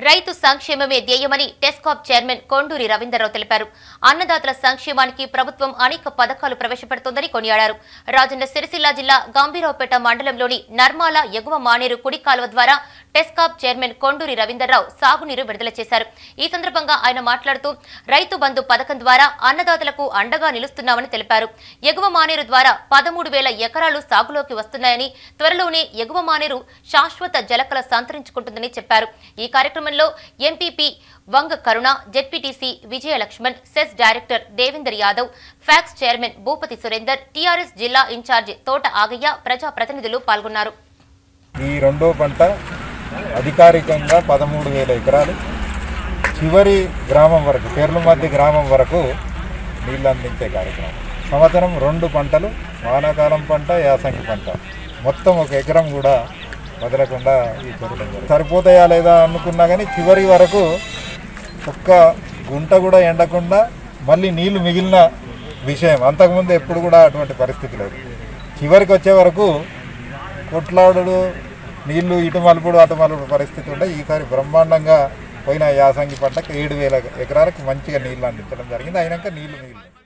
రైతు సంక్షేమమే ధ్యేయమని టెస్కాప్ చైర్మన్ కొండూరి రవీందర్రావు తెలిపారు అన్నదాతల సంక్షేమానికి ప్రభుత్వం అనేక పథకాలు ప్రవేశపెడుతోందని కొనియాడారు రాజన్న సిరిసిల్ల జిల్లా గంభీరావుపేట మండలంలోని నర్మాల ఎగువ మానేరు కుడి కాలువ ద్వారా టెస్కాప్ చైర్మన్ కొండూరి రవీందర్రావు సాగునీరు విడుదల చేశారు ఈ సందర్భంగా ఆయన మాట్లాడుతూ రైతు బంధు పథకం ద్వారా అన్నదాతలకు అండగా నిలుస్తున్నామని తెలిపారు ఎగువ మానేరు ద్వారా పదమూడు వేల ఎకరాలు సాగులోకి వస్తున్నాయని త్వరలోనే ఎగువ మానేరు శాశ్వత జలకల సంతరించుకుంటుందని చెప్పారు ఈ కార్యక్రమంలో MPP Vanga Karuna ZPTC Vijayalaxman CESS director Devender Yadav PACS chairman Bhupathi Surender TRS జిల్లా ఇన్ఛార్జి తోట ఆగయ్య ప్రజాప్రతినిధులు పాల్గొన్నారు ఈ రెండో పంట అధికారికంగా పదమూడు వేల ఎకరాలు చివరి గ్రామం వరకు పేర్ల మధ్య గ్రామం వరకు నీళ్ళు అందించే కార్యక్రమం సంవత్సరం రెండు పంటలు వానాకాలం పంట యాసంగి పంట మొత్తం ఒక ఎకరం కూడా వదలకుండా ఈ చెరువులో జరుగుతుంది. సరిపోతాయా లేదా అనుకున్నా కానీ చివరి వరకు ఒక్క గుంట కూడా ఎండకుండా మళ్ళీ నీళ్లు మిగిలిన విషయం అంతకుముందు ఎప్పుడు కూడా అటువంటి పరిస్థితి లేదు చివరికి వచ్చే వరకు కొట్లాడుడు నీళ్లు ఇటు మలుపుడు అటు మలుపుడు పరిస్థితి ఉంటే ఈసారి బ్రహ్మాండంగా పోయిన యాసంగి పంటకు ఏడు వేల ఎకరాలకు మంచిగా నీళ్లు అందించడం జరిగింది అయినాక నీళ్లు మిగిలినాయి